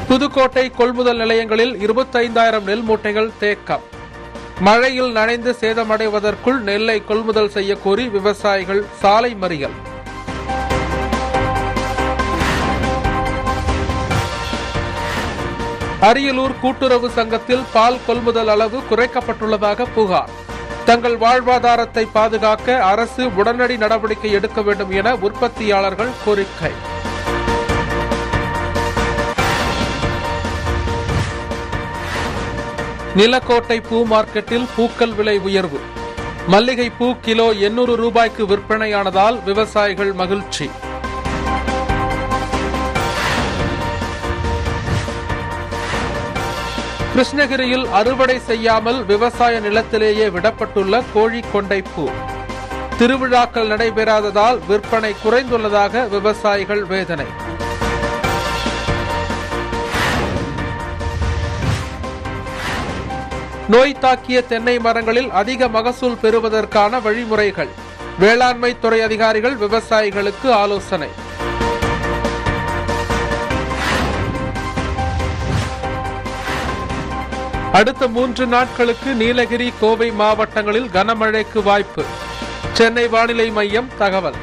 புதுக்கோட்டை கொள்முதல் நிலையங்களில் இருபத்தைந்தாயிரம் நெல் மூட்டைகள் தேக்கம் மழையில் நனைந்து சேதமடைவதற்குள் நெல்லை கொள்முதல் செய்ய கோரி விவசாயிகள் சாலை மறியல் அரியலூர் கூட்டுறவு சங்கத்தில் பால் கொள்முதல் அளவு குறைக்கப்பட்டுள்ளதாக புகார் தங்கள் வாழ்வாதாரத்தை பாதுகாக்க அரசு உடனடி நடவடிக்கை எடுக்க வேண்டும் என உற்பத்தியாளர்கள் கோரிக்கை நிலக்கோட்டை பூ மார்க்கெட்டில் பூக்கள் விலை உயர்வு மல்லிகை பூ கிலோ எண்ணூறு ரூபாய்க்கு விற்பனையானதால் விவசாயிகள் மகிழ்ச்சி கிருஷ்ணகிரியில் அறுவடை செய்யாமல் விவசாய நிலத்திலேயே விடப்பட்டுள்ள கோழி கொண்டை பூ திருவிழாக்கள் நடைபெறாததால் விற்பனை குறைந்துள்ளதாக விவசாயிகள் வேதனை நோய் தாக்கிய தென்னை மரங்களில் அதிக மகசூல் பெறுவதற்கான வழிமுறைகள் வேளாண்மை துறை அதிகாரிகள் விவசாயிகளுக்கு ஆலோசனை அடுத்த மூன்று நாட்களுக்கு நீலகிரி கோவை மாவட்டங்களில் கனமழைக்கு வாய்ப்பு சென்னை வானிலை மையம் தகவல்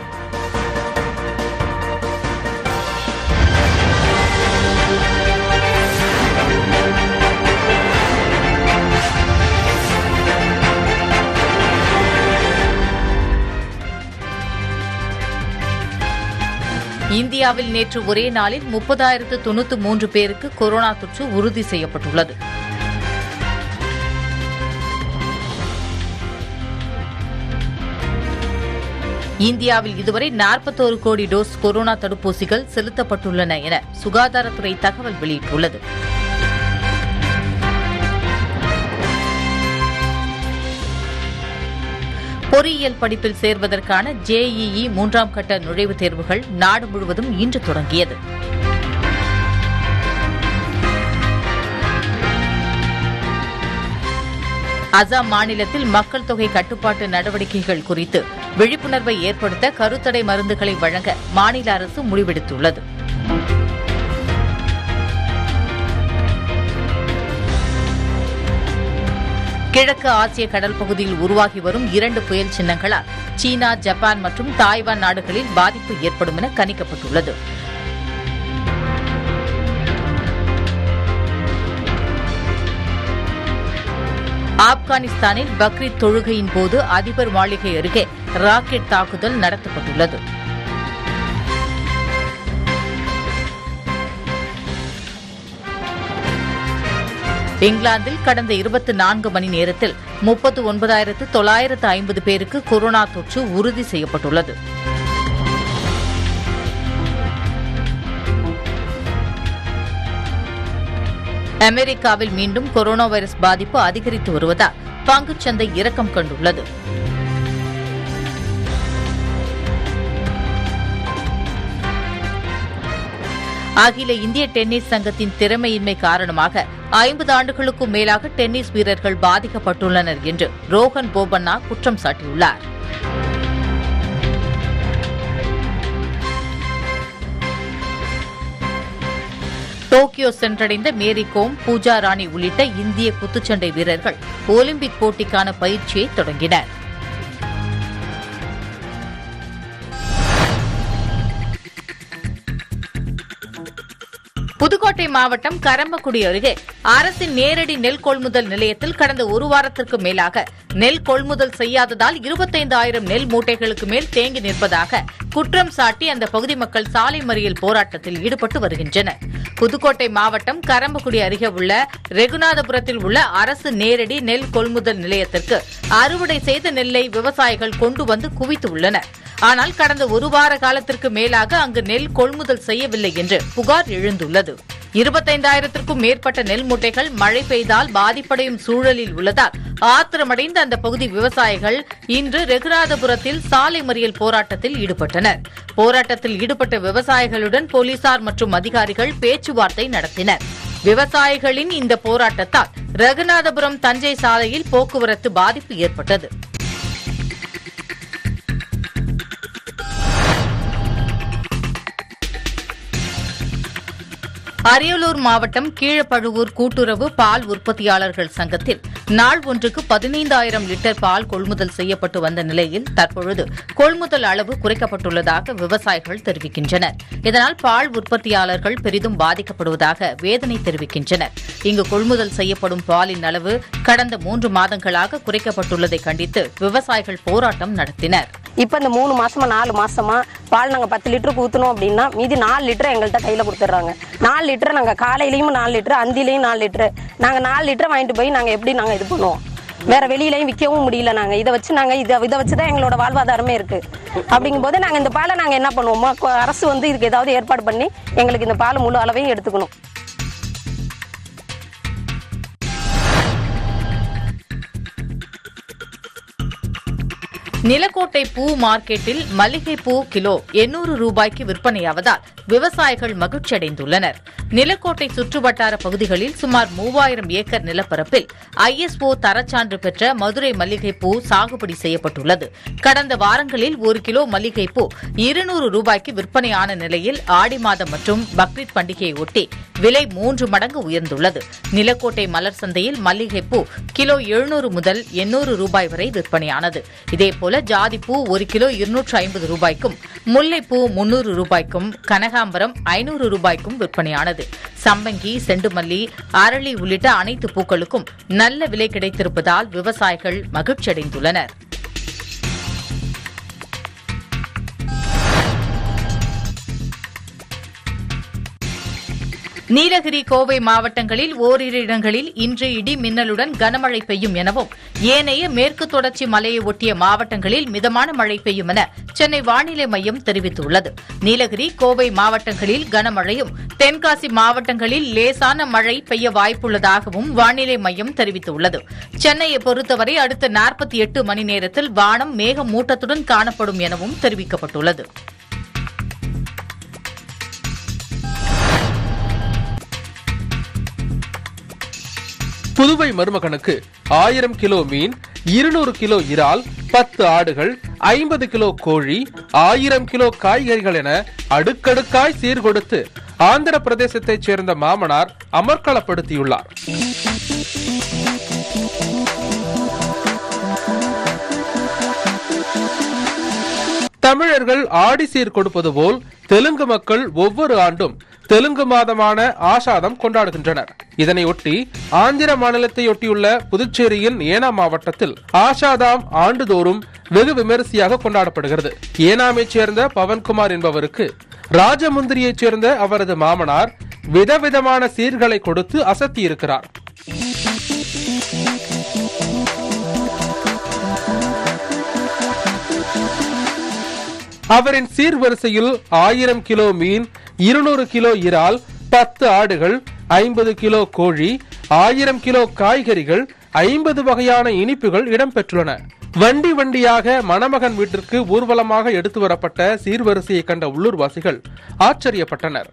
இந்தியாவில் நேற்று ஒரே நாளில் முப்பதாயிரத்து தொண்ணூற்று மூன்று பேருக்கு கொரோனா தொற்று உறுதி செய்யப்பட்டுள்ளது இந்தியாவில் இதுவரை நாற்பத்தோரு கோடி டோஸ் கொரோனா தடுப்பூசிகள் செலுத்தப்பட்டுள்ளன என சுகாதாரத்துறை தகவல் வெளியிட்டுள்ளது பொறியியல் படிப்பில் சேர்வதற்கான ஜேஇஇ மூன்றாம் கட்ட நுழைவுத் தேர்வுகள் நாடு முழுவதும் இன்று தொடங்கியது அசாம் மாநிலத்தில் மக்கள் தொகை கட்டுப்பாட்டு நடவடிக்கைகள் குறித்து விழிப்புணர்வை ஏற்படுத்த கருத்தடை மருந்துகளை வழங்க மாநில அரசு முடிவெடுத்துள்ளது கிழக்கு ஆசிய கடல் பகுதியில் உருவாகி வரும் இரண்டு புயல் சின்னங்களால் சீனா ஜப்பான் மற்றும் தாய்வான் நாடுகளில் பாதிப்பு ஏற்படும் என கணிக்கப்பட்டுள்ளது ஆப்கானிஸ்தானில் பக்ரீத் தொழுகையின் போது அதிபர் மாளிகை அருகே ராக்கெட் தாக்குதல் நடத்தப்பட்டுள்ளது இங்கிலாந்தில் கடந்த இருபத்தி நான்கு மணி நேரத்தில் முப்பத்து ஒன்பதாயிரத்து தொள்ளாயிரத்து ஐம்பது பேருக்கு கொரோனா தொற்று உறுதி செய்யப்பட்டுள்ளது அமெரிக்காவில் மீண்டும் கொரோனா வைரஸ் பாதிப்பு அதிகரித்து வருவதால் பங்குச்சந்தை இறக்கம் கண்டுள்ளது அகில இந்திய டென்னிஸ் சங்கத்தின் திறமையின்மை காரணமாக ஐம்பது ஆண்டுகளுக்கும் மேலாக டென்னிஸ் வீரர்கள் பாதிக்கப்பட்டுள்ளனர் என்று ரோஹன் போபண்ணா குற்றம் சாட்டியுள்ளார் டோக்கியோ சென்றடைந்த மேரி கோம் பூஜா ராணி உள்ளிட்ட இந்திய குத்துச்சண்டை வீரர்கள் ஒலிம்பிக் போட்டிக்கான பயிற்சியை தொடங்கினர் புதுக்கோட்டை மாவட்டம் கரம்பக்குடி அருகே அரசின் நேரடி நெல் கொள்முதல் நிலையத்தில் கடந்த ஒரு வாரத்திற்கு மேலாக நெல் கொள்முதல் செய்யாததால் இருபத்தைந்தாயிரம் நெல் மூட்டைகளுக்கு மேல் தேங்கி நிற்பதாக குற்றம் சாட்டி அந்த பகுதி மக்கள் சாலை மறியல் போராட்டத்தில் ஈடுபட்டு வருகின்றனர் புதுக்கோட்டை மாவட்டம் கரம்பக்குடி அருகே உள்ள ரெகுநாதபுரத்தில் உள்ள அரசு நேரடி நெல் கொள்முதல் நிலையத்திற்கு அறுவடை செய்த நெல்லை விவசாயிகள் கொண்டு வந்து குவித்து உள்ளனர் ஆனால் கடந்த ஒரு வார காலத்திற்கு மேலாக அங்கு நெல் கொள்முதல் செய்யவில்லை என்று புகார் எழுந்துள்ளது இருபத்தைந்தாயிரத்திற்கும் மேற்பட்ட நெல் மூட்டைகள் மழை பெய்தால் பாதிப்படையும் சூழலில் உள்ளதால் ஆத்திரமடைந்த அந்த பகுதி விவசாயிகள் இன்று ரெகுநாதபுரத்தில் சாலை மறியல் போராட்டத்தில் ஈடுபட்டனர் போராட்டத்தில் ஈடுபட்ட விவசாயிகளுடன் போலீசார் மற்றும் அதிகாரிகள் பேச்சுவார்த்தை நடத்தினர் விவசாயிகளின் இந்த போராட்டத்தால் ரகுநாதபுரம் தஞ்சை சாலையில் போக்குவரத்து பாதிப்பு ஏற்பட்டது அரியலூர் மாவட்டம் கீழப்பழுவூர் கூட்டுறவு பால் உற்பத்தியாளர்கள் சங்கத்தில் நாள் ஒன்றுக்கு பதினைந்தாயிரம் லிட்டர் பால் கொள்முதல் செய்யப்பட்டு வந்த நிலையில் தற்பொழுது கொள்முதல் அளவு குறைக்கப்பட்டுள்ளதாக விவசாயிகள் தெரிவிக்கின்றனர் இதனால் பால் உற்பத்தியாளர்கள் பெரிதும் பாதிக்கப்படுவதாக வேதனை தெரிவிக்கின்றனர் இங்கு கொள்முதல் செய்யப்படும் பாலின் அளவு கடந்த மூன்று மாதங்களாக குறைக்கப்பட்டுள்ளதை கண்டித்து விவசாயிகள் போராட்டம் நடத்தினர் இப்போ இந்த மூணு மாசமா நாலு மாசமா பால் நாங்கள் பத்து லிட்டருக்கு ஊற்றணும் அப்படின்னா மீதி நாலு லிட்டர் எங்கள்கிட்ட கையில் கொடுத்துட்றாங்க நாலு லிட்டர் நாங்கள் காலையிலையும் நாலு லிட்டர் அந்திலையும் நாலு லிட்டர் நாங்கள் நாலு லிட்டர் வாங்கிட்டு போய் நாங்கள் எப்படி நாங்கள் இது பண்ணுவோம் வேற வெளியிலையும் விற்கவும் முடியல நாங்கள் இதை வச்சு நாங்கள் இதை இதை வச்சு தான் எங்களோட வாழ்வாதாரமே இருக்கு அப்படிங்கும்போது நாங்கள் இந்த பாலை நாங்கள் என்ன பண்ணுவோமோ கொ- அரசு வந்து இதுக்கு ஏதாவது ஏற்பாடு பண்ணி எங்களுக்கு இந்த பால் முழு அளவையும் எடுத்துக்கணும் நிலக்கோட்டை பூ மார்க்கெட்டில் மல்லிகை பூ கிலோ எண்ணூறு ரூபாய்க்கு விற்பனையாவதால் விவசாயிகள் மகிழ்ச்சியடைந்துள்ளனர் நிலக்கோட்டை சுற்றுவட்டார பகுதிகளில் சுமார் மூவாயிரம் ஏக்கர் நிலப்பரப்பில் ஐஎஸ்ஓ தரச்சான்று பெற்ற மதுரை மல்லிகை பூ சாகுபடி செய்யப்பட்டுள்ளது கடந்த வாரங்களில் ஒரு கிலோ மல்லிகை பூ இருநூறு ரூபாய்க்கு விற்பனையான நிலையில் ஆடி மாதம் மற்றும் பக்ரீத் பண்டிகையை ஒட்டி விலை மூன்று மடங்கு உயர்ந்துள்ளது நிலக்கோட்டை மலர் சந்தையில் மல்லிகை பூ கிலோ எழுநூறு முதல் எண்ணூறு ரூபாய் வரை விற்பனையானது இதேபோல ஜாதி பூ ஒரு கிலோ இருநூற்று ஐம்பது ரூபாய்க்கும் முல்லைப்பூ முன்னூறு ரூபாய்க்கும் கனகாம்பரம் ஐநூறு ரூபாய்க்கும் விற்பனையானது சம்பங்கி செண்டுமல்லி அரளி உள்ளிட்ட அனைத்து பூக்களுக்கும் நல்ல விலை கிடைத்திருப்பதால் விவசாயிகள் மகிழ்ச்சியடைந்துள்ளனர் நீலகிரி கோவை மாவட்டங்களில் ஓரிரு இடங்களில் இன்று இடி மின்னலுடன் கனமழை பெய்யும் எனவும் ஏனைய மேற்கு தொடர்ச்சி மலையை ஒட்டிய மாவட்டங்களில் மிதமான மழை பெய்யும் என சென்னை வானிலை மையம் தெரிவித்துள்ளது நீலகிரி கோவை மாவட்டங்களில் கனமழையும் தென்காசி மாவட்டங்களில் லேசான மழை பெய்ய வாய்ப்புள்ளதாகவும் வானிலை மையம் தெரிவித்துள்ளது சென்னையை பொறுத்தவரை அடுத்த நாற்பத்தி எட்டு மணி நேரத்தில் வானம் மேகமூட்டத்துடன் காணப்படும் எனவும் தெரிவிக்கப்பட்டுள்ளது புதுவை மருமகனுக்கு ஆயிரம் கிலோ மீன் இருநூறு கிலோ இறால் பத்து ஆடுகள் ஐம்பது கிலோ கோழி ஆயிரம் கிலோ காய்கறிகள் என அடுக்கடுக்காய் சீர்கொடுத்து ஆந்திர பிரதேசத்தைச் சேர்ந்த மாமனார் அமர்க்களப்படுத்தியுள்ளார் தமிழர்கள் ஆடி சீர் கொடுப்பது போல் தெலுங்கு மக்கள் ஒவ்வொரு ஆண்டும் தெலுங்கு மாதமான ஆஷாதம் கொண்டாடுகின்றனர் இதனையொட்டி ஆந்திர மாநிலத்தையொட்டியுள்ள புதுச்சேரியின் ஏனா மாவட்டத்தில் ஆஷாதாம் ஆண்டுதோறும் வெகு விமரிசையாக கொண்டாடப்படுகிறது ஏனாமைச் சேர்ந்த பவன்குமார் என்பவருக்கு ராஜமுந்திரியைச் சேர்ந்த அவரது மாமனார் விதவிதமான சீர்களை கொடுத்து அசத்தியிருக்கிறார் அவரின் சீர்வரிசையில் ஆயிரம் கிலோ மீன் இருநூறு கிலோ இறால் பத்து ஆடுகள் ஐம்பது கிலோ கோழி ஆயிரம் கிலோ காய்கறிகள் ஐம்பது வகையான இனிப்புகள் இடம்பெற்றுள்ளன வண்டி வண்டியாக மணமகன் வீட்டிற்கு ஊர்வலமாக எடுத்து வரப்பட்ட சீர்வரிசையை கண்ட உள்ளூர்வாசிகள் ஆச்சரியப்பட்டனர்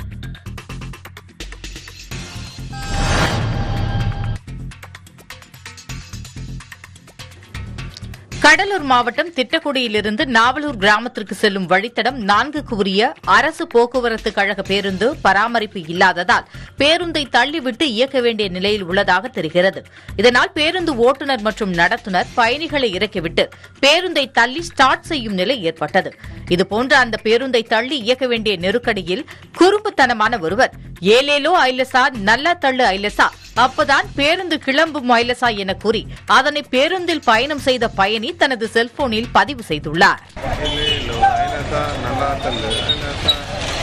கடலூர் மாவட்டம் திட்டக்குடியிலிருந்து நாவலூர் கிராமத்திற்கு செல்லும் வழித்தடம் நான்குக்கு உரிய அரசு போக்குவரத்து கழக பேருந்து பராமரிப்பு இல்லாததால் பேருந்தை தள்ளிவிட்டு இயக்க வேண்டிய நிலையில் உள்ளதாக தெரிகிறது இதனால் பேருந்து ஓட்டுநர் மற்றும் நடத்துனர் பயணிகளை இறக்கிவிட்டு பேருந்தை தள்ளி ஸ்டார்ட் செய்யும் நிலை ஏற்பட்டது இதுபோன்ற அந்த பேருந்தை தள்ளி இயக்க வேண்டிய நெருக்கடியில் குறும்புத்தனமான ஒருவர் ஏலேலோ ஐலசா நல்லா தள்ளு ஐலசா அப்பதான் பேருந்து கிளம்பும் ஐலசா என கூறி அதனை பேருந்தில் பயணம் செய்த பயணி தனது செல்போனில் பதிவு செய்துள்ளார் Hello, Ainata, நல்லா தள்ளு Ainata.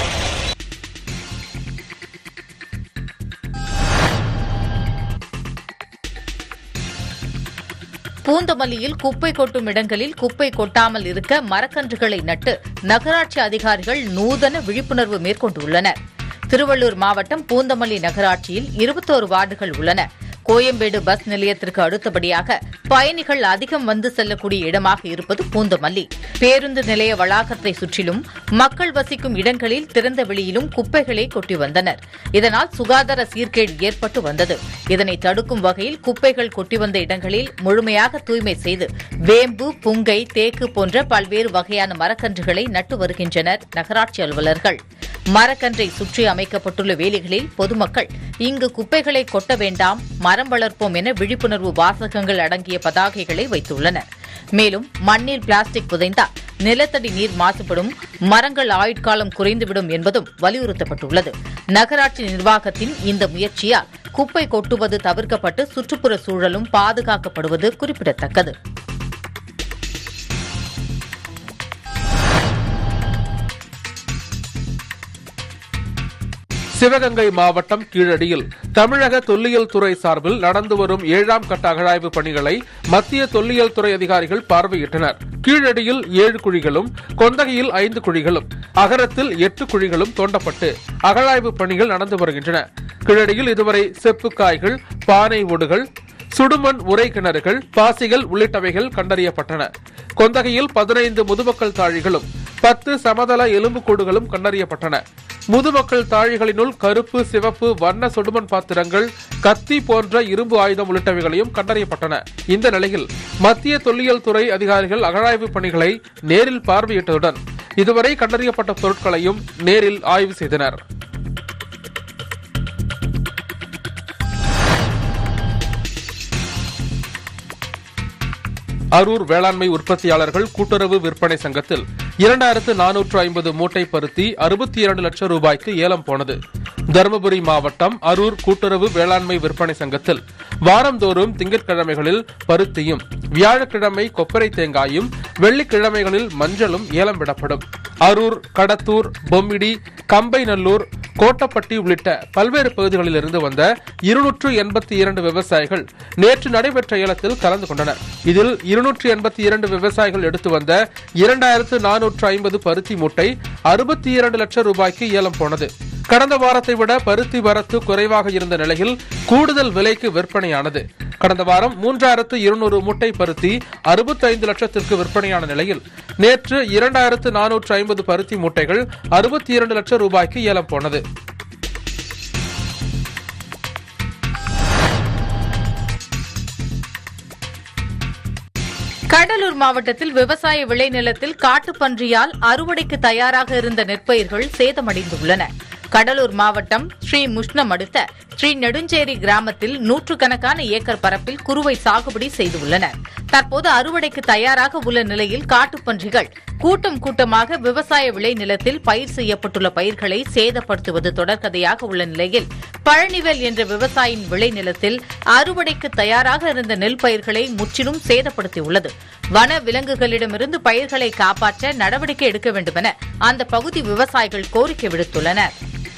பூந்தமல்லியில் குப்பை கொட்டும் இடங்களில் குப்பை கொட்டாமல் இருக்க மரக்கன்றுகளை நட்டு நகராட்சி அதிகாரிகள் நூதன விழிப்புணர்வு மேற்கொண்டுள்ளனர் திருவள்ளூர் மாவட்டம் பூந்தமல்லி நகராட்சியில் இருபத்தோரு வார்டுகள் உள்ளன கோயம்பேடு பஸ் நிலையத்திற்கு அடுத்தபடியாக பயணிகள் அதிகம் வந்து செல்லக்கூடிய இடமாக இருப்பது பூந்தமல்லி பேருந்து நிலைய வளாகத்தை சுற்றிலும் மக்கள் வசிக்கும் இடங்களில் திறந்த வெளியிலும் குப்பைகளை கொட்டி வந்தனர் இதனால் சுகாதார சீர்கேடு ஏற்பட்டு வந்தது இதனை தடுக்கும் வகையில் குப்பைகள் கொட்டி வந்த இடங்களில் முழுமையாக தூய்மை செய்து வேம்பு புங்கை தேக்கு போன்ற பல்வேறு வகையான மரக்கன்றுகளை நட்டு வருகின்றனர் நகராட்சி அலுவலர்கள் மரக்கன்றை சுற்றி அமைக்கப்பட்டுள்ள வேலிகளில் பொதுமக்கள் இங்கு குப்பைகளை கொட்ட வேண்டாம் மரம் வளர்ப்போம் என விழிப்புணர்வு வாசகங்கள் அடங்கிய பதாகைகளை வைத்துள்ளனர் மேலும் மண்ணில் பிளாஸ்டிக் புதைந்தால் நிலத்தடி நீர் மாசுபடும் மரங்கள் ஆயுட்காலம் குறைந்துவிடும் என்பதும் வலியுறுத்தப்பட்டுள்ளது நகராட்சி நிர்வாகத்தின் இந்த முயற்சியால் குப்பை கொட்டுவது தவிர்க்கப்பட்டு சுற்றுப்புற சூழலும் பாதுகாக்கப்படுவது குறிப்பிடத்தக்கது சிவகங்கை மாவட்டம் கீழடியில் தமிழக தொல்லியல் துறை சார்பில் நடந்து வரும் ஏழாம் கட்ட அகழாய்வு பணிகளை மத்திய தொல்லியல் துறை அதிகாரிகள் பார்வையிட்டனர் கீழடியில் ஏழு குழிகளும் கொந்தகையில் ஐந்து குழிகளும் அகரத்தில் எட்டு குழிகளும் தோண்டப்பட்டு அகழாய்வு பணிகள் நடந்து வருகின்றன கீழடியில் இதுவரை செப்புக்காய்கள் பானை ஓடுகள் சுடுமண் உரை கிணறுகள் பாசிகள் உள்ளிட்டவைகள் கண்டறியப்பட்டன கொந்தகையில் பதினைந்து முதுமக்கள் தாழிகளும் பத்து சமதள எலும்புக்கூடுகளும் கண்டறியப்பட்டன முதுமக்கள் தாழிகளினுள் கருப்பு சிவப்பு வண்ண சுடுமண் பாத்திரங்கள் கத்தி போன்ற இரும்பு ஆயுதம் உள்ளிட்டவைகளையும் கண்டறியப்பட்டன இந்த நிலையில் மத்திய தொல்லியல் துறை அதிகாரிகள் அகழாய்வு பணிகளை நேரில் பார்வையிட்டதுடன் இதுவரை கண்டறியப்பட்ட பொருட்களையும் நேரில் ஆய்வு செய்தனர் அரூர் வேளாண்மை உற்பத்தியாளர்கள் கூட்டுறவு விற்பனை சங்கத்தில் இரண்டாயிரத்து நானூற்று ஐம்பது மூட்டை பருத்தி அறுபத்தி இரண்டு லட்சம் ரூபாய்க்கு ஏலம் போனது தருமபுரி மாவட்டம் அரூர் கூட்டுறவு வேளாண்மை விற்பனை சங்கத்தில் வாரந்தோறும் திங்கட்கிழமைகளில் பருத்தியும் வியாழக்கிழமை கொப்பரை தேங்காயும் வெள்ளிக்கிழமைகளில் மஞ்சளும் ஏலம் விடப்படும் அரூர் கடத்தூர் பொம்மிடி கம்பைநல்லூர் கோட்டப்பட்டி உள்ளிட்ட பல்வேறு பகுதிகளிலிருந்து வந்த இருநூற்று எண்பத்தி இரண்டு விவசாயிகள் நேற்று நடைபெற்ற ஏலத்தில் கலந்து கொண்டனர் இதில் இருநூற்று எண்பத்தி இரண்டு விவசாயிகள் எடுத்து வந்த இரண்டாயிரத்து நானூற்று ஐம்பது பருத்தி மூட்டை அறுபத்தி இரண்டு லட்சம் ரூபாய்க்கு ஏலம் போனது கடந்த வாரத்தை விட பருத்தி வரத்து குறைவாக இருந்த நிலையில் கூடுதல் விலைக்கு விற்பனையானது கடந்த வாரம் மூன்றாயிரத்து இருநூறு மூட்டை பருத்தி அறுபத்தைந்து லட்சத்திற்கு விற்பனையான நிலையில் நேற்று இரண்டாயிரத்து நானூற்று ஐம்பது பருத்தி மூட்டைகள் அறுபத்தி இரண்டு லட்சம் ரூபாய்க்கு ஏலம் போனது கடலூர் மாவட்டத்தில் விவசாய விளைநிலத்தில் காட்டுப்பன்றியால் அறுவடைக்கு தயாராக இருந்த நெற்பயிர்கள் சேதமடைந்துள்ளன கடலூர் மாவட்டம் ஸ்ரீ முஷ்ணம் அடுத்த ஸ்ரீ நெடுஞ்சேரி கிராமத்தில் நூற்றுக்கணக்கான ஏக்கர் பரப்பில் குறுவை சாகுபடி செய்துள்ளனர் தற்போது அறுவடைக்கு தயாராக உள்ள நிலையில் காட்டுப்பன்றிகள் கூட்டம் கூட்டமாக விவசாய விளைநிலத்தில் பயிர் செய்யப்பட்டுள்ள பயிர்களை சேதப்படுத்துவது தொடர்கதையாக உள்ள நிலையில் பழனிவேல் என்ற விவசாயியின் விளைநிலத்தில் அறுவடைக்கு தயாராக இருந்த நெல் பயிர்களை முற்றிலும் சேதப்படுத்தியுள்ளது வன விலங்குகளிடமிருந்து பயிர்களை காப்பாற்ற நடவடிக்கை எடுக்க வேண்டுமென அந்த பகுதி விவசாயிகள் கோரிக்கை விடுத்துள்ளனர்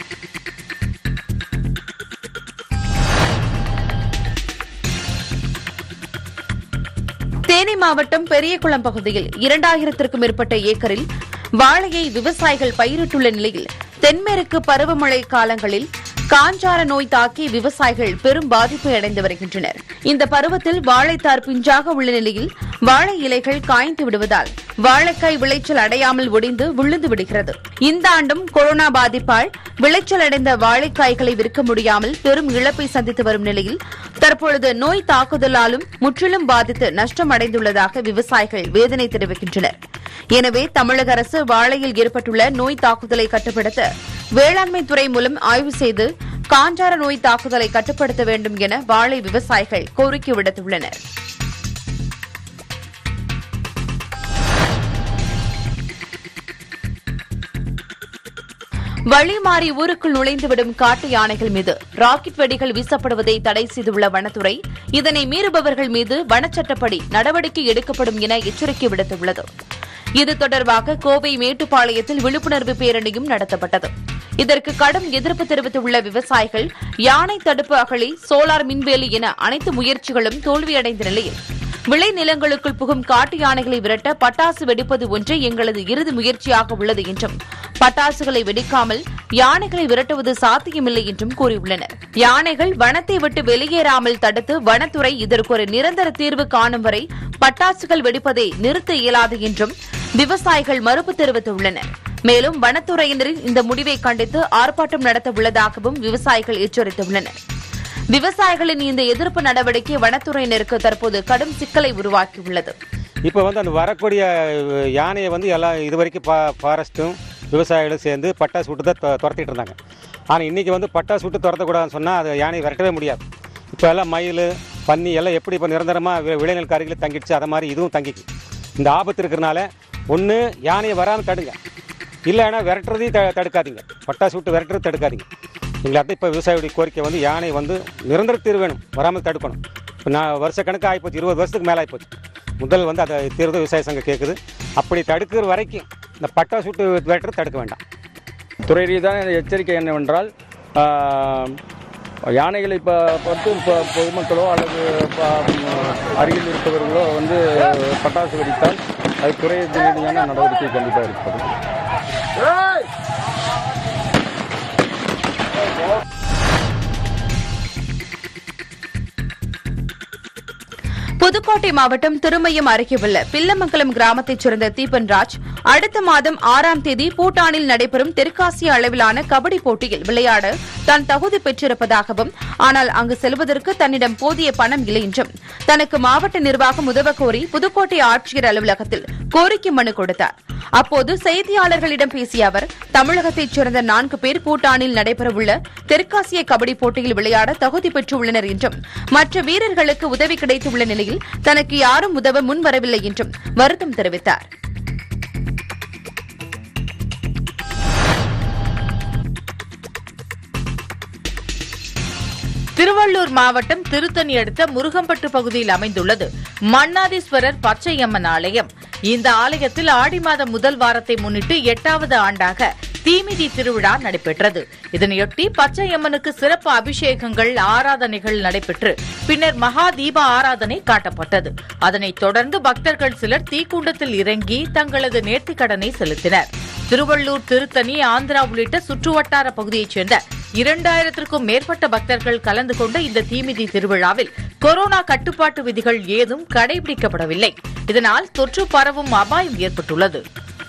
தேனி மாவட்டம் பெரியகுளம் பகுதியில் இரண்டாயிரத்திற்கும் மேற்பட்ட ஏக்கரில் வாழையை விவசாயிகள் பயிரிட்டுள்ள நிலையில் தென்மேற்கு பருவமழை காலங்களில் காஞ்சார நோய் தாக்கி விவசாயிகள் பெரும் பாதிப்பை அடைந்து வருகின்றனர் இந்த பருவத்தில் வாழைத்தார் பிஞ்சாக உள்ள நிலையில் வாழை இலைகள் காய்ந்து விடுவதால் வாழைக்காய் விளைச்சல் அடையாமல் ஒடிந்து விழுந்து விடுகிறது இந்த ஆண்டும் கொரோனா பாதிப்பால் விளைச்சல் அடைந்த வாழைக்காய்களை விற்க முடியாமல் பெரும் இழப்பை சந்தித்து வரும் நிலையில் தற்பொழுது நோய் தாக்குதலாலும் முற்றிலும் பாதித்து நஷ்டம் அடைந்துள்ளதாக விவசாயிகள் வேதனை தெரிவிக்கின்றனர் எனவே தமிழக அரசு வாழையில் ஏற்பட்டுள்ள நோய் தாக்குதலை கட்டுப்படுத்த வேளாண்மை துறை மூலம் ஆய்வு செய்து காஞ்சார நோய் தாக்குதலை கட்டுப்படுத்த வேண்டும் என வாழை விவசாயிகள் கோரிக்கை விடுத்துள்ளனர் வழி மாறி ஊருக்குள் நுழைந்துவிடும் காட்டு யானைகள் மீது ராக்கெட் வெடிகள் வீசப்படுவதை தடை செய்துள்ள வனத்துறை இதனை மீறுபவர்கள் மீது வனச்சட்டப்படி நடவடிக்கை எடுக்கப்படும் என எச்சரிக்கை விடுத்துள்ளது இது தொடர்பாக கோவை மேட்டுப்பாளையத்தில் விழிப்புணர்வு பேரணியும் நடத்தப்பட்டது இதற்கு கடும் எதிர்ப்பு தெரிவித்துள்ள விவசாயிகள் யானை தடுப்பு அகழி சோலார் மின்வேலி என அனைத்து முயற்சிகளும் தோல்வியடைந்த நிலையில் விளை நிலங்களுக்குள் புகும் காட்டு யானைகளை விரட்ட பட்டாசு வெடிப்பது ஒன்றே எங்களது இறுதி முயற்சியாக உள்ளது என்றும் பட்டாசுகளை வெடிக்காமல் யானைகளை விரட்டுவது சாத்தியமில்லை என்றும் கூறியுள்ளனர் யானைகள் வனத்தை விட்டு வெளியேறாமல் தடுத்து வனத்துறை இதற்கு ஒரு நிரந்தர தீர்வு காணும் வரை பட்டாசுகள் வெடிப்பதை நிறுத்த இயலாது என்றும் விவசாயிகள் மறுப்பு தெரிவித்துள்ளனர் மேலும் வனத்துறையினரின் இந்த முடிவை கண்டித்து ஆர்ப்பாட்டம் நடத்த உள்ளதாகவும் விவசாயிகள் எச்சரித்துள்ளனர் விவசாயிகளின் இந்த எதிர்ப்பு நடவடிக்கை வனத்துறையினருக்கு தற்போது கடும் சிக்கலை உருவாக்கியுள்ளது இப்போ வந்து அந்த வரக்கூடிய யானையை வந்து எல்லாம் இது வரைக்கும் பா ஃபாரஸ்ட்டும் விவசாயிகளும் சேர்ந்து பட்டாசு விட்டு தான் தொ- துரத்திட்டு இருந்தாங்க ஆனால் இன்றைக்கி வந்து பட்டாசு விட்டு துரத்தக்கூடாதுன்னு சொன்னால் அது யானையை விரட்டவே முடியாது இப்போ எல்லாம் மயில் பன்னி எல்லாம் எப்படி இப்போ நிரந்தரமாக விளைநில் காரிகளில் தங்கிடுச்சு அதை மாதிரி இதுவும் தங்கிக்கு இந்த ஆபத்து இருக்கிறனால ஒன்று யானையை வராமல் தடுங்க இல்லைன்னா விரட்டுறதையும் த தடுக்காதீங்க பட்டாசு விட்டு விரட்டுறது தடுக்காதீங்க எங்களுக்கு இப்போ விவசாயியுடைய கோரிக்கை வந்து யானை வந்து நிரந்தர தீர்வு வேணும் வராமல் தடுக்கணும் இப்போ நான் வருஷக்கணக்கு ஆகிப்போச்சு இருபது வருஷத்துக்கு மேலே ஆகிப்போச்சு முதல் வந்து அதை தீர்வு விவசாய சங்கம் கேட்குது அப்படி தடுக்கிற வரைக்கும் இந்த பட்டாசு விட்டு விரட்டுறது தடுக்க வேண்டாம் துறை ரீதியான எச்சரிக்கை என்னவென்றால் ஆஹ், யானைகளை இப்போ பார்த்து இப்போ பொதுமக்களோ அல்லது ப- அருகில் இருப்பவர்களோ வந்து பட்டாசு வெடித்தால் அது துறை ரீதியான நடவடிக்கை கண்டிப்பாக இருப்பது புதுக்கோட்டை மாவட்டம் திருமயம் அருகே உள்ள பில்லமங்கலம் கிராமத்தைச் சேர்ந்த தீபன் ராஜ் அடுத்த மாதம் ஆறாம் தேதி பூட்டானில் நடைபெறும் தெற்காசிய அளவிலான கபடி போட்டியில் விளையாட தான் தகுதி பெற்றிருப்பதாகவும் ஆனால் அங்கு செல்வதற்கு தன்னிடம் போதிய பணம் இல்லை என்றும் தனக்கு மாவட்ட நிர்வாகம் உதவ கோரி புதுக்கோட்டை ஆட்சியர் அலுவலகத்தில் கோரிக்கை மனு கொடுத்தார் அப்போது செய்தியாளர்களிடம் பேசிய அவர் தமிழகத்தைச் சேர்ந்த நான்கு பேர் பூட்டானில் நடைபெறவுள்ள தெற்காசிய கபடி போட்டியில் விளையாட தகுதி பெற்றுள்ளனர் என்றும் மற்ற வீரர்களுக்கு உதவி கிடைத்துள்ள நிலையில் தனக்கு யாரும் உதவ முன்வரவில்லை என்றும் வருத்தம் தெரிவித்தார் திருவள்ளூர் மாவட்டம் திருத்தணி அடுத்த முருகம்பட்டு பகுதியில் அமைந்துள்ளது மன்னாதீஸ்வரர் பச்சையம்மன் ஆலயம் இந்த ஆலயத்தில் ஆடி மாதம் முதல் வாரத்தை முன்னிட்டு எட்டாவது ஆண்டாக தீமிதி திருவிழா நடைபெற்றது இதனையொட்டி பச்சையம்மனுக்கு சிறப்பு அபிஷேகங்கள் ஆராதனைகள் நடைபெற்று பின்னர் மகா தீப ஆராதனை காட்டப்பட்டது அதனைத் தொடர்ந்து பக்தர்கள் சிலர் தீக்குண்டத்தில் இறங்கி தங்களது நேர்த்திக்கடனை செலுத்தினர் திருவள்ளூர் திருத்தணி ஆந்திரா உள்ளிட்ட சுற்றுவட்டார பகுதியைச் சேர்ந்த இரண்டாயிரத்திற்கும் மேற்பட்ட பக்தர்கள் கலந்து கொண்ட இந்த தீமிதி திருவிழாவில் கொரோனா கட்டுப்பாட்டு விதிகள் ஏதும் கடைபிடிக்கப்படவில்லை இதனால் தொற்று பரவும் அபாயம் ஏற்பட்டுள்ளது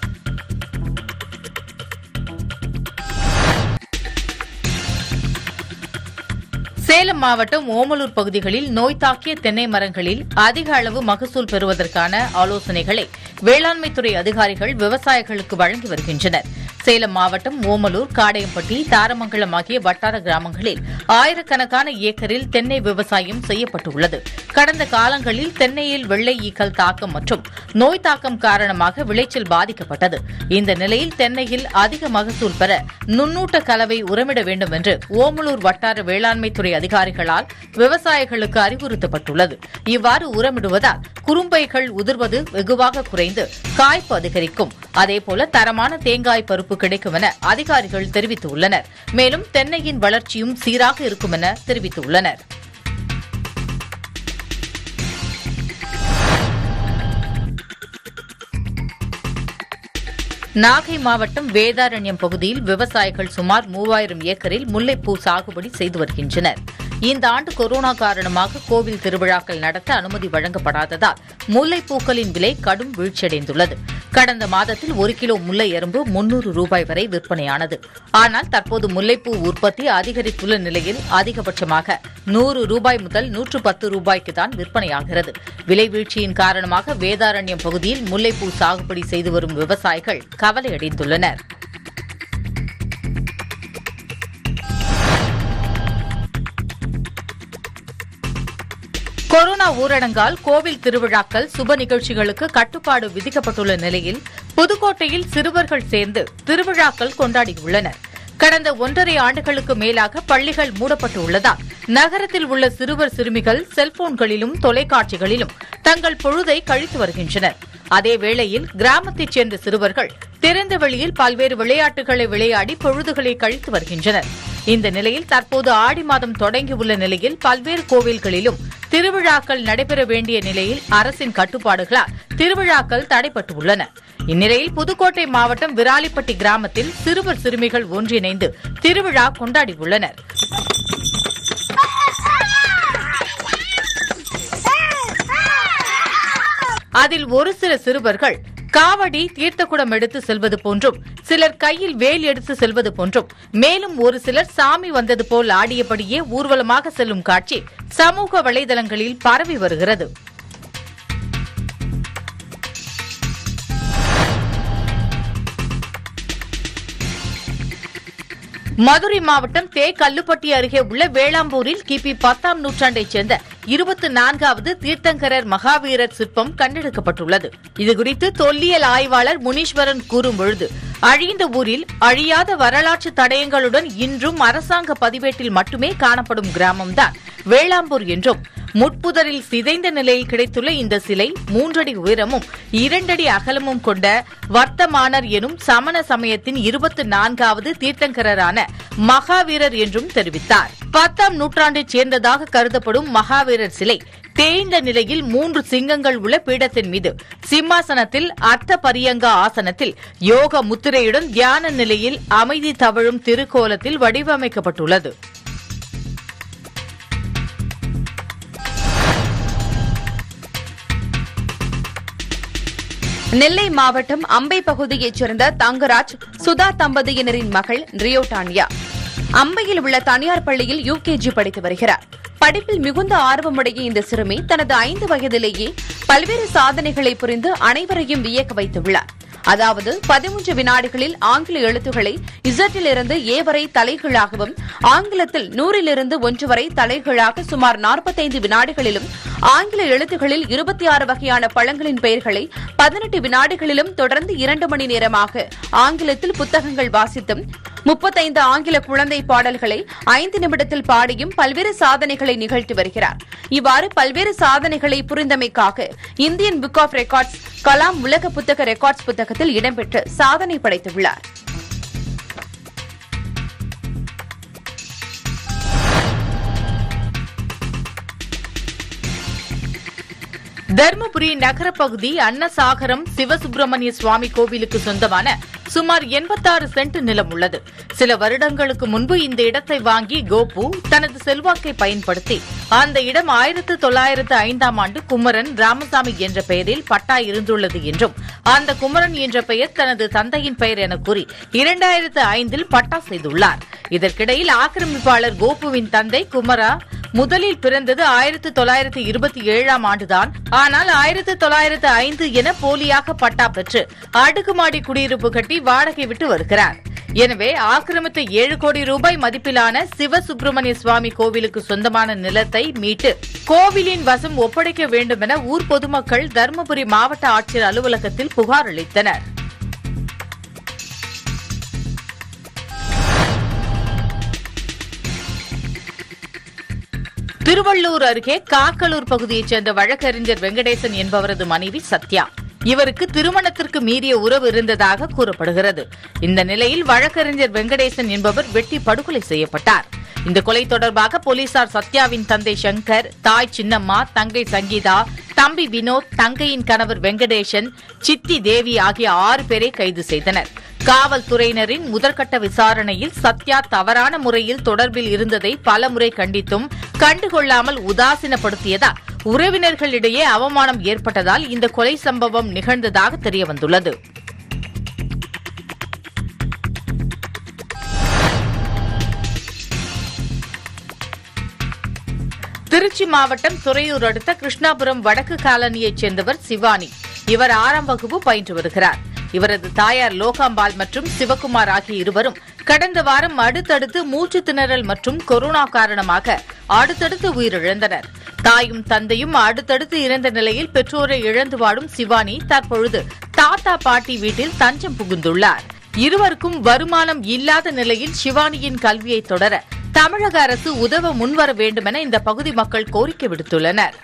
சேலம் மாவட்டம் ஓமலூர் பகுதிகளில் நோய் தாக்கிய தென்னை மரங்களில் அதிக அளவு மகசூல் பெறுவதற்கான ஆலோசனைகளை வேளாண்மைத்துறை அதிகாரிகள் விவசாயிகளுக்கு வழங்கி வருகின்றனர் சேலம் மாவட்டம் ஓமலூர் காடையம்பட்டி தாரமங்கலம் ஆகிய வட்டார கிராமங்களில் ஆயிரக்கணக்கான ஏக்கரில் தென்னை விவசாயம் செய்யப்பட்டுள்ளது கடந்த காலங்களில் தென்னையில் வெள்ளை ஈக்கள் தாக்கம் மற்றும் நோய் தாக்கம் காரணமாக விளைச்சல் பாதிக்கப்பட்டது இந்த நிலையில் தென்னையில் அதிக மகசூல் பெற நுண்ணூட்ட கலவை உரமிட வேண்டும் என்று ஓமலூர் வட்டார வேளாண்மைத்துறை அதிகாரிகளால் விவசாயிகளுக்கு அறிவுறுத்தப்பட்டுள்ளது இவ்வாறு உரமிடுவதால் குறும்பைகள் உதிர்வது வெகுவாக குறைந்து காய்ப்பு அதிகரிக்கும் அதேபோல தரமான தேங்காய் பருப்பு கிடைக்கும் என அதிகாரிகள் தெரிவித்துள்ளனர் மேலும் தென்னையின் வளர்ச்சியும் சீராக இருக்கும் என தெரிவித்துள்ளனர் நாகை மாவட்டம் வேதாரண்யம் பகுதியில் விவசாயிகள் சுமார் மூவாயிரம் ஏக்கரில் முல்லைப்பூ சாகுபடி செய்து வருகின்றனர் இந்த ஆண்டு கொரோனா காரணமாக கோவில் திருவிழாக்கள் நடத்த அனுமதி வழங்கப்படாததால் முல்லைப்பூக்களின் விலை கடும் வீழ்ச்சியடைந்துள்ளது கடந்த மாதத்தில் ஒரு கிலோ முல்லை எறும்பு முன்னூறு ரூபாய் வரை விற்பனையானது ஆனால் தற்போது முல்லைப்பூ உற்பத்தி அதிகரித்துள்ள நிலையில் அதிகபட்சமாக நூறு ரூபாய் முதல் நூற்று பத்து ரூபாய்க்கு தான் விற்பனையாகிறது விலை வீழ்ச்சியின் காரணமாக வேதாரண்யம் பகுதியில் முல்லைப்பூ சாகுபடி செய்து வரும் விவசாயிகள் கவலையடைந்துள்ளனர் கொரோனா ஊரடங்கால் கோவில் திருவிழாக்கள் சுப நிகழ்ச்சிகளுக்கு கட்டுப்பாடு விதிக்கப்பட்டுள்ள நிலையில் புதுக்கோட்டையில் சிறுவர்கள் சேர்ந்து திருவிழாக்கள் கொண்டாடியுள்ளனர் கடந்த ஒன்றரை ஆண்டுகளுக்கு மேலாக பள்ளிகள் மூடப்பட்டு உள்ளதால் நகரத்தில் உள்ள சிறுவர் சிறுமிகள் செல்போன்களிலும் தொலைக்காட்சிகளிலும் தங்கள் பொழுதை கழித்து வருகின்றனர் அதே வேளையில் கிராமத்தைச் சேர்ந்த சிறுவர்கள் திறந்த வெளியில் பல்வேறு விளையாட்டுகளை விளையாடி பொழுதுகளை கழித்து வருகின்றனர் இந்த நிலையில் தற்போது ஆடி மாதம் தொடங்கியுள்ள நிலையில் பல்வேறு கோவில்களிலும் திருவிழாக்கள் நடைபெற வேண்டிய நிலையில் அரசின் கட்டுப்பாடுகளால் திருவிழாக்கள் தடைப்பட்டுள்ளன இந்நிலையில் புதுக்கோட்டை மாவட்டம் விராலிப்பட்டி கிராமத்தில் சிறுவர் சிறுமிகள் ஒன்றிணைந்து திருவிழா கொண்டாடியுள்ளனர் அதில் ஒரு சில சிறுவர்கள் காவடி தீர்த்தக்குடம் எடுத்து செல்வது போன்றும் சிலர் கையில் வேல் எடுத்து செல்வது போன்றும் மேலும் ஒரு சிலர் சாமி வந்தது போல் ஆடியபடியே ஊர்வலமாக செல்லும் காட்சி சமூக வலைதளங்களில் பரவி வருகிறது மதுரை மாவட்டம் தே கல்லுப்பட்டி அருகே உள்ள வேளாம்பூரில் கிபி பத்தாம் நூற்றாண்டைச் சேர்ந்த இருபத்தி நான்காவது தீர்த்தங்கரர் மகாவீரர் சிற்பம் கண்டெடுக்கப்பட்டுள்ளது இதுகுறித்து தொல்லியல் ஆய்வாளர் முனீஸ்வரன் கூறும்பொழுது அழிந்த ஊரில் அழியாத வரலாற்று தடயங்களுடன் இன்றும் அரசாங்க பதிவேட்டில் மட்டுமே காணப்படும் கிராமம்தான் வேளாம்பூர் என்றும் முட்புதரில் சிதைந்த நிலையில் கிடைத்துள்ள இந்த சிலை மூன்றடி உயரமும் இரண்டடி அகலமும் கொண்ட வர்த்தமானர் எனும் சமண சமயத்தின் இருபத்தி நான்காவது தீர்த்தங்கரரான மகாவீரர் என்றும் தெரிவித்தார் பத்தாம் நூற்றாண்டைச் சேர்ந்ததாக கருதப்படும் மகாவீரர் சிலை தேய்ந்த நிலையில் மூன்று சிங்கங்கள் உள்ள பீடத்தின் மீது சிம்மாசனத்தில் அர்த்த பரியங்க ஆசனத்தில் யோக முத்திரையுடன் தியான நிலையில் அமைதி தவழும் திருக்கோலத்தில் வடிவமைக்கப்பட்டுள்ளது நெல்லை மாவட்டம் அம்பை பகுதியைச் சேர்ந்த தங்கராஜ் சுதா தம்பதியினரின் மகள் ரியோடானியா அம்பையில் உள்ள தனியார் பள்ளியில் யுகேஜி படித்து வருகிறார் படிப்பில் மிகுந்த ஆர்வமுடைய இந்த சிறுமி தனது ஐந்து வயதிலேயே பல்வேறு சாதனைகளை புரிந்து அனைவரையும் வியக்க வைத்துள்ளார் அதாவது பதிமூன்று வினாடிகளில் ஆங்கில எழுத்துக்களை இசட்டில் இருந்து ஏ வரை தலைகீழாகவும் ஆங்கிலத்தில் நூறிலிருந்து ஒன்று வரை தலைகீழாக சுமார் நாற்பத்தைந்து வினாடிகளிலும் ஆங்கில எழுத்துகளில் இருபத்தி ஆறு வகையான பழங்களின் பெயர்களை பதினெட்டு வினாடிகளிலும் தொடர்ந்து இரண்டு மணி நேரமாக ஆங்கிலத்தில் புத்தகங்கள் வாசித்தும் முப்பத்தைந்து ஆங்கில குழந்தை பாடல்களை ஐந்து நிமிடத்தில் பாடியும் பல்வேறு சாதனைகளை நிகழ்த்தி வருகிறார் இவ்வாறு பல்வேறு சாதனைகளை புரிந்தமைக்காக Indian book of records Kalam உலக புத்தக ரெக்கார்ட்ஸ் புத்தகத்தில் இடம்பெற்று சாதனை படைத்துள்ளார் தருமபுரி நகரப்பகுதி அன்னசாகரம் சிவசுப்பிரமணிய சுவாமி கோவிலுக்கு சொந்தமான சுமார் 86 சென்ட் நிலம் உள்ளது சில வருடங்களுக்கு முன்பு இந்த இடத்தை வாங்கி கோபு தனது செல்வாக்கை பயன்படுத்தி அந்த இடம் ஆயிரத்து தொள்ளாயிரத்து ஐந்தாம் ஆண்டு குமரன் ராமசாமி என்ற பெயரில் பட்டா இருந்துள்ளது என்றும் அந்த குமரன் என்ற பெயர் தனது தந்தையின் பெயர் என கூறி இரண்டாயிரத்து ஐந்தில் பட்டா செய்துள்ளார் இதற்கிடையில் ஆக்கிரமிப்பாளர் கோபுவின் தந்தை குமரா முதலில் பிறந்தது ஆயிரத்து தொள்ளாயிரத்து இருபத்தி ஏழாம் ஆண்டுதான் ஆனால் ஆயிரத்து தொள்ளாயிரத்து ஐந்து என போலியாக பட்டா பெற்று அடுக்குமாடி குடியிருப்பு கட்டி வாடகை விட்டு வருகிறார் எனவே ஆக்கிரமித்த ஏழு கோடி ரூபாய் மதிப்பிலான சிவசுப்பிரமணிய சுவாமி கோவிலுக்கு சொந்தமான நிலத்தை மீட்டு கோவிலின் வசம் ஒப்படைக்க வேண்டும் என ஊர் பொதுமக்கள் தருமபுரி மாவட்ட ஆட்சியர் அலுவலகத்தில் புகார் அளித்தனர் திருவள்ளூர் அருகே காக்கலூர் பகுதியைச் சேர்ந்த வழக்கறிஞர் வெங்கடேசன் என்பவரது மனைவி சத்யா இவருக்கு திருமணத்திற்கு மீறிய உறவு இருந்ததாக கூறப்படுகிறது இந்த நிலையில் வழக்கறிஞர் வெங்கடேசன் என்பவர் வெட்டி படுகொலை செய்யப்பட்டார் இந்த கொலை தொடர்பாக போலீசார் சத்யாவின் தந்தை சங்கர் தாய் சின்னம்மா தங்கை சங்கீதா தம்பி வினோத் தங்கையின் கணவர் வெங்கடேசன் சித்தி தேவி ஆகிய ஆறு பேரை கைது செய்தனர் காவல்துறையினரின் முதற்கட்ட விசாரணையில் சத்யா தவறான முறையில் தொடர்பில் இருந்ததை பலமுறை கண்டித்தும் கண்டுகொள்ளாமல் உதாசீனப்படுத்தியதால் உறவினர்களிடையே அவமானம் ஏற்பட்டதால் இந்த கொலை சம்பவம் நிகழ்ந்ததாக தெரியவந்துள்ளது திருச்சி மாவட்டம் துறையூர் அடுத்த கிருஷ்ணாபுரம் வடக்கு காலனியைச் சேர்ந்தவர் சிவானி இவர் ஆறாம் வகுப்பு பயின்று வருகிறார் இவரது தாயார் லோகாம்பாள் மற்றும் சிவகுமார் ஆகிய இருவரும் கடந்த வாரம் அடுத்தடுத்து மூச்சு திணறல் மற்றும் கொரோனா காரணமாக அடுத்தடுத்து உயிரிழந்தனர் தாயும் தந்தையும் அடுத்தடுத்து இறந்த நிலையில் பெற்றோரை இழந்து வாடும் சிவானி தற்பொழுது தாத்தா பாட்டி வீட்டில் தஞ்சம் புகுந்துள்ளார் இருவருக்கும் வருமானம் இல்லாத நிலையில் சிவானியின் கல்வியை தொடர தமிழக அரசு உதவ முன்வர வேண்டுமென இந்த பகுதி மக்கள் கோரிக்கை விடுத்துள்ளனர்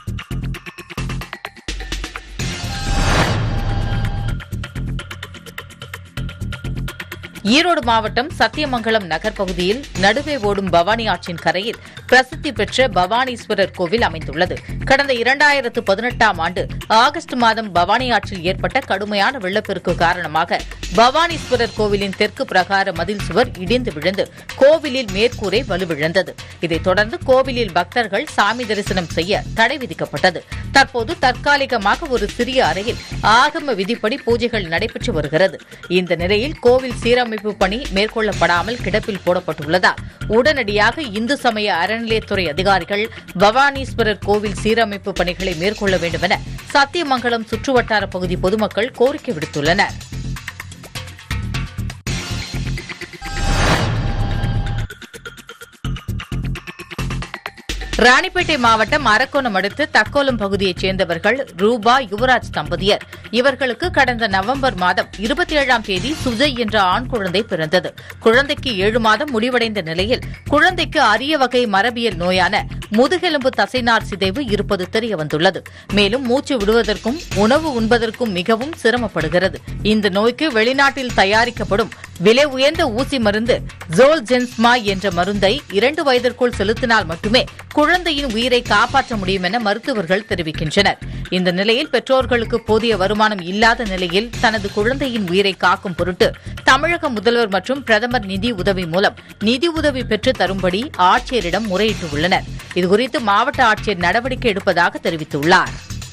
ஈரோடு மாவட்டம் சத்தியமங்கலம் நகர் பகுதியில் நடுவே ஓடும் பவானி ஆற்றின் கரையில் பிரசித்தி பெற்ற பவானீஸ்வரர் கோவில் அமைந்துள்ளது கடந்த இரண்டாயிரத்து பதினெட்டாம் ஆண்டு ஆகஸ்ட் மாதம் பவானி ஆற்றில் ஏற்பட்ட கடுமையான வெள்ளப்பெருக்கு காரணமாக பவானீஸ்வரர் கோவிலின் தெற்கு பிரகார மதில் சுவர் இடிந்து விழுந்து கோவிலில் மேற்கூரை வலுவிழந்தது இதைத் தொடர்ந்து கோவிலில் பக்தர்கள் சாமி தரிசனம் செய்ய தடை விதிக்கப்பட்டது தற்போது தற்காலிகமாக ஒரு சிறிய அறையில் ஆகம விதிப்படி பூஜைகள் நடைபெற்று வருகிறது இந்த நிலையில் கோவில் சீரமைப்பு பணி மேற்கொள்ளப்படாமல் கிடப்பில் போடப்பட்டுள்ளதால் உடனடியாக இந்து சமய அறநிலையத்துறை அதிகாரிகள் பவானீஸ்வரர் கோவில் சீரமைப்பு பணிகளை மேற்கொள்ள வேண்டும் என சத்தியமங்கலம் சுற்றுவட்டார பகுதி பொதுமக்கள் கோரிக்கை விடுத்துள்ளனர் ராணிப்பேட்டை மாவட்டம் அரக்கோணம் அடுத்து தக்கோலம் பகுதியைச் சேர்ந்தவர்கள் ரூபா யுவராஜ் தம்பதியர் இவர்களுக்கு கடந்த நவம்பர் மாதம் இருபத்தி ஏழாம் தேதி சுஜய் என்ற ஆண் குழந்தை பிறந்தது குழந்தைக்கு ஏழு மாதம் முடிவடைந்த நிலையில் குழந்தைக்கு அரிய வகை மரபியல் நோயான முதுகெலும்பு தசைநார் சிதைவு இருப்பது தெரியவந்துள்ளது மேலும் மூச்சு விடுவதற்கும் உணவு உண்பதற்கும் மிகவும் சிரமப்படுகிறது இந்த நோய்க்கு வெளிநாட்டில் தயாரிக்கப்படும் விலை உயர்ந்த ஊசி மருந்து ஜோல்ஜென்ஸ்மா என்ற மருந்தை இரண்டு வயதிற்குள் செலுத்தினால் மட்டுமே குழந்தையின் உயிரை காப்பாற்ற முடியும் என மருத்துவர்கள் தெரிவிக்கின்றனர் இந்த நிலையில் பெற்றோர்களுக்கு போதிய வருமானம் இல்லாத நிலையில் தனது குழந்தையின் உயிரை காக்கும் பொருட்டு தமிழக முதல்வர் மற்றும் பிரதமர் நிதி உதவி மூலம் நிதி உதவி பெற்று தரும்படி ஆட்சியரிடம் முறையிட்டுள்ளனர் இதுகுறித்து மாவட்ட ஆட்சியர் நடவடிக்கை எடுப்பதாக தெரிவித்துள்ளார்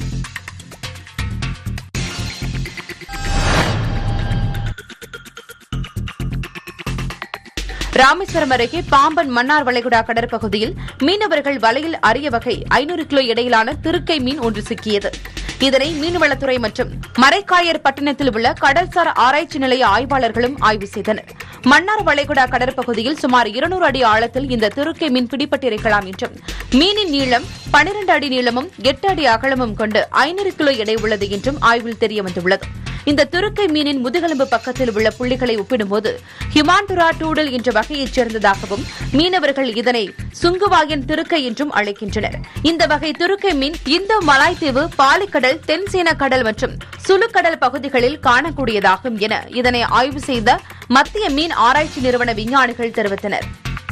ராமேஸ்வரம் அருகே பாம்பன் மன்னார் வளைகுடா கடற்பகுதியில் மீனவர்கள் வலையில் அரிய வகை ஐநூறு கிலோ எடையிலான திருக்கை மீன் ஒன்று சிக்கியது இதனை மீன்வளத்துறை மற்றும் மரைக்காயர் பட்டினத்தில் உள்ள கடல்சார் ஆராய்ச்சி நிலைய ஆய்வாளர்களும் ஆய்வு செய்தனர் மன்னார் வளைகுடா கடற்பகுதியில் சுமார் இருநூறு அடி ஆழத்தில் இந்த திருக்கை மீன் பிடிபட்டிருக்கலாம் என்றும் மீனின் நீளம் பனிரண்டு அடி நீளமும் எட்டு அடி அகலமும் கொண்டு ஐநூறு கிலோ எடை உள்ளது என்றும் ஆய்வில் தெரியவந்துள்ளது இந்த துருக்கை மீனின் முதுகெலும்பு பக்கத்தில் உள்ள புள்ளிகளை ஒப்பிடும்போது ஹிமாண்டுரா டூடல் என்ற வகையைச் சேர்ந்ததாகவும் மீனவர்கள் இதனை சுங்குவாயன் திருக்கை என்றும் அழைக்கின்றனர் இந்த வகை துருக்கை மீன் இந்தோ மலாய்தீவு பாலிக்கடல் தென்சீன கடல் மற்றும் சுலுக்கடல் பகுதிகளில் காணக்கூடியதாகும் என இதனை ஆய்வு செய்த மத்திய மீன் ஆராய்ச்சி நிறுவன விஞ்ஞானிகள் தெரிவித்தனர்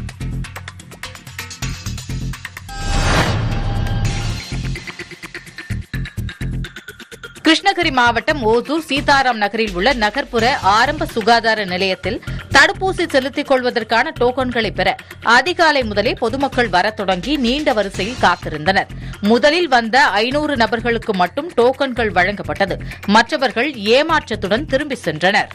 கிருஷ்ணகிரி மாவட்டம் ஓசூர் சீதாராம் நகரில் உள்ள நகர்ப்புற ஆரம்ப சுகாதார நிலையத்தில் தடுப்பூசி செலுத்திக் கொள்வதற்கான டோக்கன்களை பெற அதிகாலை முதலே பொதுமக்கள் வரத் தொடங்கி நீண்ட வரிசையில் காத்திருந்தனர் முதலில் வந்த ஐநூறு நபர்களுக்கு மட்டும் டோக்கன்கள் வழங்கப்பட்டது மற்றவர்கள் ஏமாற்றத்துடன் திரும்பி சென்றனர்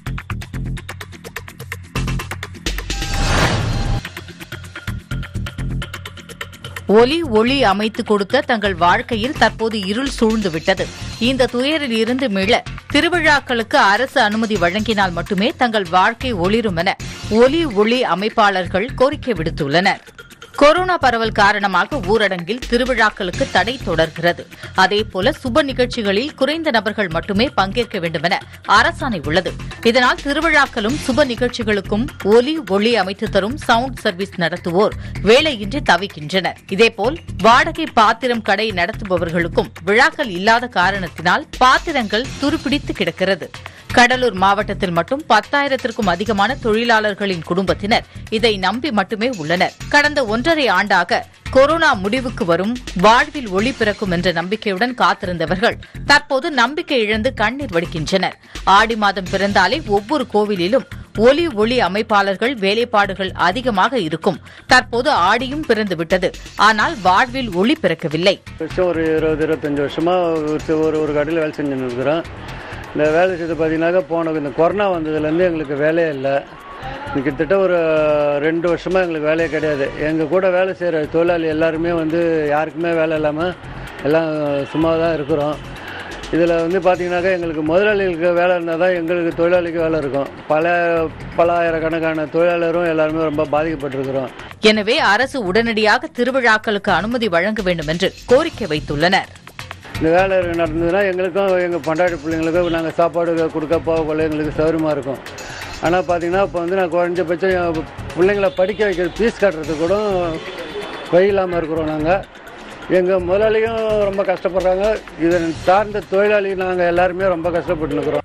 ஒலி ஒளி அமைத்து கொடுத்த தங்கள் வாழ்க்கையில் தற்போது இருள் சூழ்ந்து விட்டது இந்த துயரில் இருந்து மீள திருவிழாக்களுக்கு அரசு அனுமதி வழங்கினால் மட்டுமே தங்கள் வாழ்க்கை ஒளிரும் என ஒலி ஒளி அமைப்பாளர்கள் கோரிக்கை விடுத்துள்ளனர் கொரோனா பரவல் காரணமாக ஊரடங்கில் திருவிழாக்களுக்கு தடை தொடர்கிறது அதேபோல சுப நிகழ்ச்சிகளில் குறைந்த நபர்கள் மட்டுமே பங்கேற்க வேண்டும் என அரசாணை உள்ளது இதனால் திருவிழாக்களும் சுப நிகழ்ச்சிகளுக்கும் ஒலி ஒளி அமைத்து தரும் சவுண்ட் சர்வீஸ் நடத்துவோர் வேலையின்றி தவிக்கின்றனர் இதேபோல் வாடகை பாத்திரம் கடை நடத்துபவர்களுக்கும் விழாக்கள் இல்லாத காரணத்தினால் பாத்திரங்கள் துருப்பிடித்து கிடக்கிறது கடலூர் மாவட்டத்தில் மட்டும் பத்தாயிரத்திற்கும் அதிகமான தொழிலாளர்களின் குடும்பத்தினர் இதை நம்பி மட்டுமே உள்ளனர் கடந்த ஒன்றரை ஆண்டாக கொரோனா முடிவுக்கு வரும் வாழ்வில் ஒளி பிறக்கும் என்ற நம்பிக்கையுடன் காத்திருந்தவர்கள் தற்போது நம்பிக்கை இழந்து கண்ணீர் வடிக்கின்றனர் ஆடி மாதம் பிறந்தாலே ஒவ்வொரு கோவிலிலும் ஒலி ஒளி அமைப்பாளர்கள் வேலைப்பாடுகள் அதிகமாக இருக்கும் தற்போது ஆடியும் பிறந்து விட்டது ஆனால் வாழ்வில் ஒளி பிறக்கவில்லை வருஷம் ஒரு இருபது இருபத்தஞ்சி வருஷமாக ஒரு ஒரு கடையில் வேலை செஞ்சுன்னு இருக்கிறோம் இந்த வேலை செய்து பார்த்தீங்கன்னாக்கா போன இந்த கொரோனா வந்ததுலேருந்து எங்களுக்கு வேலையே இல்லை கிட்டத்தட்ட ஒரு ரெண்டு வருஷமாக எங்களுக்கு வேலையே கிடையாது எங்கள் கூட வேலை செய்கிற தொழிலாளி எல்லாருமே வந்து யாருக்குமே வேலை இல்லாமல் எல்லாம் சும்மா தான் இருக்கிறோம் இதில் வந்து பார்த்தீங்கன்னாக்கா எங்களுக்கு முதலாளிகளுக்கு வேலை இருந்தால் தான் எங்களுக்கு தொழிலாளிக்கு வேலை இருக்கும் பல பல ஆயிரக்கணக்கான தொழிலாளரும் எல்லாருமே ரொம்ப பாதிக்கப்பட்டிருக்கிறோம் எனவே அரசு உடனடியாக திருவிழாக்களுக்கு அனுமதி வழங்க வேண்டும் என்று கோரிக்கை வைத்துள்ளனர் இந்த வேலை நடந்ததுன்னா எங்களுக்கும் எங்கள் பண்டாட்டி பிள்ளைங்களுக்கும் நாங்கள் சாப்பாடு கொடுக்க போகக்குள்ள எங்களுக்கு சௌகரியமாக இருக்கும் ஆனால் பார்த்தீங்கன்னா இப்போ வந்து நான் குறைஞ்சபட்சம் என் பிள்ளைங்கள படிக்க வைக்கிற ஃபீஸ் கட்டுறதுக்கு கூட வழி இல்லாமல் இருக்கிறோம் நாங்கள் எங்கள் முதலாளியும் ரொம்ப கஷ்டப்படுறாங்க இதை சார்ந்த தொழிலாளி நாங்கள் எல்லாருமே ரொம்ப கஷ்டப்பட்டு இருக்கிறோம்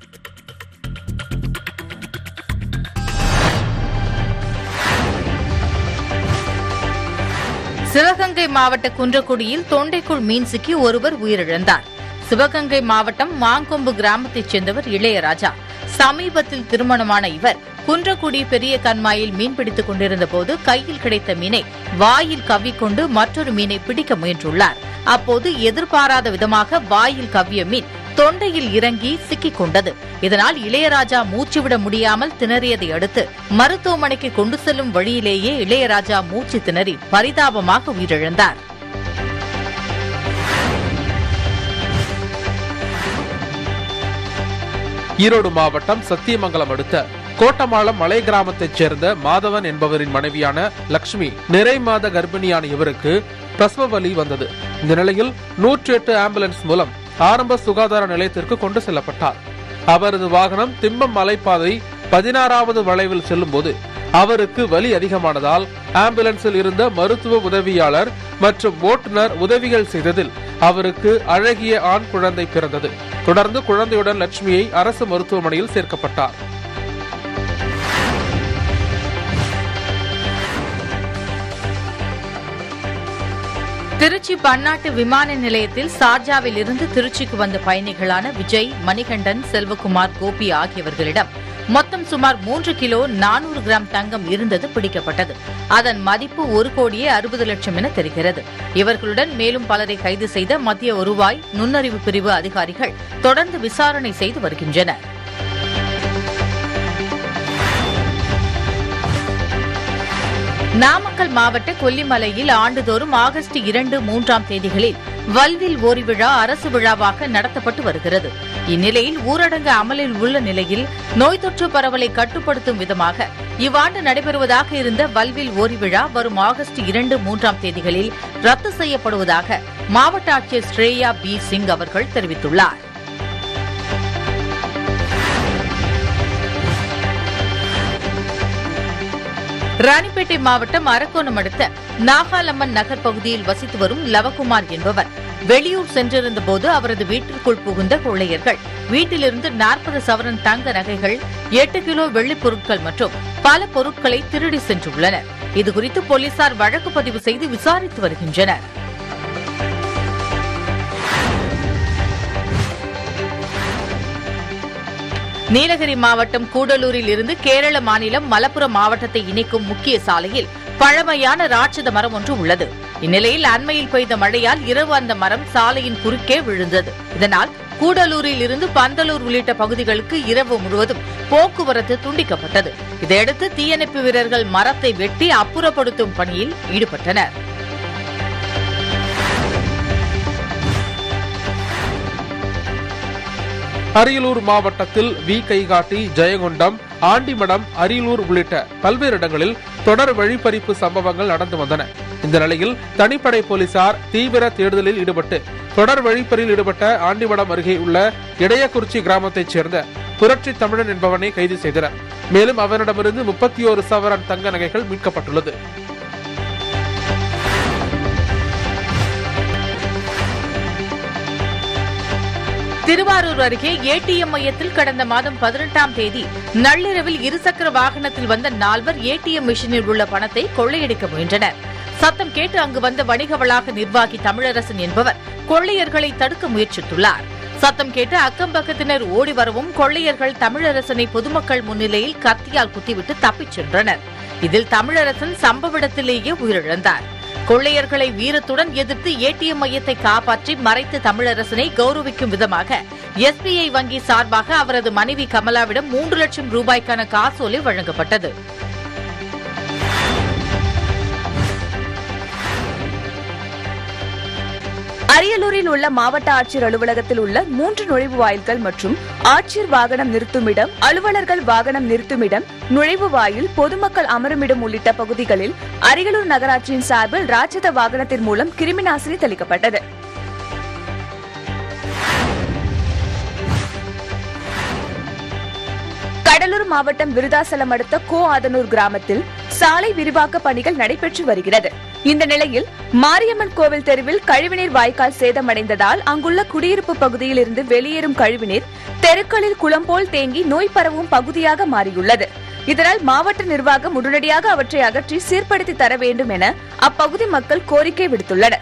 சிவகங்கை மாவட்ட குன்றக்குடியில் தொண்டைக்குள் மீன் சிக்கி ஒருவர் உயிரிழந்தார் சிவகங்கை மாவட்டம் மாங்கொம்பு கிராமத்தைச் சேர்ந்தவர் இளையராஜா சமீபத்தில் திருமணமான இவர் குன்றக்குடி பெரிய கண்மாயில் மீன் பிடித்துக் கொண்டிருந்த போது கையில் கிடைத்த மீனை வாயில் கவ்விக்கொண்டு மற்றொரு மீனை பிடிக்க முயன்றுள்ளார் அப்போது எதிர்பாராத விதமாக வாயில் கவ்விய மீன் தொண்டையில் இறங்கி சிக்கிக் கொண்டது இதனால் இளையராஜா மூச்சுவிட முடியாமல் திணறியதை அடுத்து மருத்துவமனைக்கு கொண்டு செல்லும் வழியிலேயே இளையராஜா மூச்சு திணறி பரிதாபமாக உயிரிழந்தார் ஈரோடு மாவட்டம் சத்தியமங்கலம் அடுத்த கோட்டமாளம் மலை கிராமத்தைச் சேர்ந்த மாதவன் என்பவரின் மனைவியான லக்ஷ்மி நிறை மாத கர்ப்பிணியான இவருக்கு பிரசவ வலி வந்தது இந்த நிலையில் நூற்றி எட்டு ஆம்புலன்ஸ் மூலம் ஆரம்ப சுகாதார நிலையத்திற்கு கொண்டு செல்லப்பட்டார் அவரது வாகனம் திம்பம் மலைப்பாதை பதினாறாவது வளைவில் செல்லும்போது அவருக்கு வலி அதிகமானதால் ஆம்புலன்ஸில் இருந்த மருத்துவ உதவியாளர் மற்றும் ஓட்டுநர் உதவிகள் செய்ததில் அவருக்கு அழகிய ஆண் குழந்தை பிறந்தது தொடர்ந்து குழந்தையுடன் லட்சுமியை அரசு மருத்துவமனையில் சேர்க்கப்பட்டார் திருச்சி பன்னாட்டு விமான நிலையத்தில் சார்ஜாவில் இருந்து திருச்சிக்கு வந்த பயணிகளான விஜய் மணிகண்டன் செல்வகுமார் கோபி ஆகியவர்களிடம் மொத்தம் சுமார் மூன்று கிலோ நானூறு கிராம் தங்கம் இருந்தது பிடிக்கப்பட்டது அதன் மதிப்பு ஒரு கோடியே அறுபது லட்சம் என தெரிகிறது இவர்களுடன் மேலும் பலரை கைது செய்த மத்திய வருவாய் நுண்ணறிவு பிரிவு அதிகாரிகள் தொடர்ந்து விசாரணை செய்து வருகின்றனர் நாமக்கல் மாவட்ட கொல்லிமலையில் ஆண்டுதோறும் ஆகஸ்ட் இரண்டு மூன்றாம் தேதிகளில் வல்வில் ஓரி விழா அரசு விழாவாக நடத்தப்பட்டு வருகிறது இந்நிலையில் ஊரடங்கு அமலில் உள்ள நிலையில் நோய் தொற்று பரவலை கட்டுப்படுத்தும் விதமாக இவ்வாண்டு நடைபெறுவதாக இருந்த வல்வில் ஓரி விழா வரும் ஆகஸ்ட் இரண்டு மூன்றாம் தேதிகளில் ரத்து செய்யப்படுவதாக மாவட்ட ஆட்சியர் ஸ்ரேயா பி சிங் அவர்கள் தெரிவித்துள்ளார் ராணிப்பேட்டை மாவட்டம் அரக்கோணம் அடுத்த நாகாலம்மன் நகர் பகுதியில் வசித்து வரும் லவகுமார் என்பவர் வெளியூர் சென்றிருந்த போது அவரது வீட்டிற்குள் புகுந்த கொள்ளையர்கள் வீட்டிலிருந்து நாற்பது சவரன் தங்க நகைகள் எட்டு கிலோ வெள்ளிப் பொருட்கள் மற்றும் பல பொருட்களை திருடி சென்றுள்ளனர் இதுகுறித்து போலீசார் வழக்கு பதிவு செய்து விசாரித்து வருகின்றனர் நீலகிரி மாவட்டம் கூடலூரில் இருந்து கேரள மாநிலம் மலப்புரம் மாவட்டத்தை இணைக்கும் முக்கிய சாலையில் பழமையான ராட்சத மரம் ஒன்று உள்ளது இந்நிலையில் அண்மையில் பெய்த மழையால் இரவு அந்த மரம் சாலையின் குறுக்கே விழுந்தது இதனால் கூடலூரில் இருந்து பந்தலூர் உள்ளிட்ட பகுதிகளுக்கு இரவு முழுவதும் போக்குவரத்து துண்டிக்கப்பட்டது இதையடுத்து தீயணைப்பு வீரர்கள் மரத்தை வெட்டி அப்புறப்படுத்தும் பணியில் ஈடுபட்டனர் அரியலூர் மாவட்டத்தில் வி கைகாட்டி ஜெயங்கொண்டம் ஆண்டிமடம் அரியலூர் உள்ளிட்ட பல்வேறு இடங்களில் தொடர் வழிப்பறிப்பு சம்பவங்கள் நடந்து வந்தன இந்த நிலையில் தனிப்படை போலீசார் தீவிர தேடுதலில் ஈடுபட்டு தொடர் வழிப்பறியில் ஈடுபட்ட ஆண்டிமடம் அருகே உள்ள இடையக்குறிச்சி கிராமத்தைச் சேர்ந்த புரட்சி தமிழன் என்பவனை கைது செய்தனர் மேலும் அவனிடமிருந்து முப்பத்தி ஒரு சவரன் தங்க நகைகள் மீட்கப்பட்டுள்ளது திருவாரூர் அருகே ஏடிஎம் மையத்தில் கடந்த மாதம் பதினெட்டாம் தேதி நள்ளிரவில் இருசக்கர வாகனத்தில் வந்த நால்வர் ஏடிஎம் மிஷினில் உள்ள பணத்தை கொள்ளையடிக்க முயன்றனர் சத்தம் கேட்டு அங்கு வந்த வணிக வளாக நிர்வாகி தமிழரசன் என்பவர் கொள்ளையர்களை தடுக்க முயற்சித்துள்ளார் சத்தம் கேட்டு அக்கம் பக்கத்தினர் ஓடி வரவும் கொள்ளையர்கள் தமிழரசனை பொதுமக்கள் முன்னிலையில் கத்தியால் குத்திவிட்டு தப்பிச் சென்றனர் இதில் தமிழரசன் சம்பவ இடத்திலேயே உயிரிழந்தார் கொள்ளையர்களை வீரத்துடன் எதிர்த்து ஏடிஎம் மையத்தை காப்பாற்றி மறைத்த தமிழரசனை கௌரவிக்கும் விதமாக எஸ்பிஐ வங்கி சார்பாக அவரது மனைவி கமலாவிடம் மூன்று லட்சம் ரூபாய்க்கான காசோலை வழங்கப்பட்டது அரியலூரில் உள்ள மாவட்ட ஆட்சியர் அலுவலகத்தில் உள்ள மூன்று நுழைவு வாயில்கள் மற்றும் ஆட்சியர் வாகனம் நிறுத்துமிடம் அலுவலர்கள் வாகனம் நிறுத்துமிடம் நுழைவு வாயில் பொதுமக்கள் அமருமிடம் உள்ளிட்ட பகுதிகளில் அரியலூர் நகராட்சியின் சார்பில் ராட்சத வாகனத்தின் மூலம் கிருமிநாசினி தெளிக்கப்பட்டது கடலூர் மாவட்டம் விருதாசலம் அடுத்த கோ ஆதனூர் கிராமத்தில் சாலை விரிவாக்க பணிகள் நடைபெற்று வருகிறது இந்த நிலையில் மாரியம்மன் கோவில் தெருவில் கழிவுநீர் வாய்க்கால் சேதமடைந்ததால் அங்குள்ள குடியிருப்பு பகுதியில் இருந்து வெளியேறும் கழிவுநீர் தெருக்களில் குளம் போல் தேங்கி நோய் பரவும் பகுதியாக மாறியுள்ளது இதனால் மாவட்ட நிர்வாகம் உடனடியாக அவற்றை அகற்றி சீர்படுத்தி தர வேண்டும் என அப்பகுதி மக்கள் கோரிக்கை விடுத்துள்ளனர்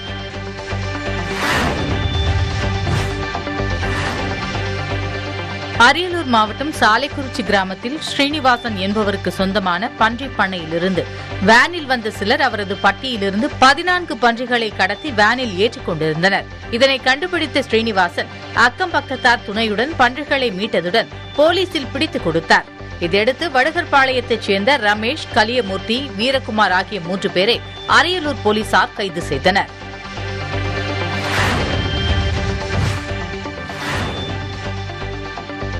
அரியலூர் மாவட்டம் சாலைக்குறிச்சி கிராமத்தில் ஸ்ரீனிவாசன் என்பவருக்கு சொந்தமான பன்றி பண்ணையிலிருந்து வேனில் வந்த சிலர் அவரது பட்டியிலிருந்து பதினான்கு பன்றிகளை கடத்தி வேனில் ஏற்றிக் கொண்டிருந்தனர் இதனை கண்டுபிடித்த ஸ்ரீனிவாசன் அக்கம் பக்கத்தார் துணையுடன் பன்றிகளை மீட்டதுடன் போலீசில் பிடித்துக் கொடுத்தார் இதையடுத்து வடுகர்பாளையத்தைச் சேர்ந்த ரமேஷ் கலியமூர்த்தி வீரகுமார் ஆகிய மூன்று பேரை அரியலூர் போலீசார் கைது செய்தனர்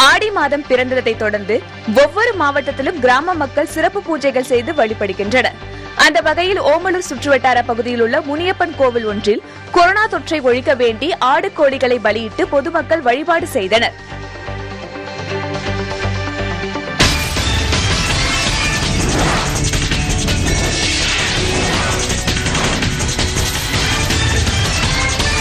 ஆடி மாதம் பிறந்ததை தொடர்ந்து ஒவ்வொரு மாவட்டத்திலும் கிராம மக்கள் சிறப்பு பூஜைகள் செய்து வழிபடுகின்றனர் அந்த வகையில் ஓமலூர் சுற்றுவட்டார பகுதியில் உள்ள முனியப்பன் கோவில் ஒன்றில் கொரோனா தொற்றை ஒழிக்க வேண்டி ஆடு கோழிகளை பலியிட்டு பொதுமக்கள் வழிபாடு செய்தனர்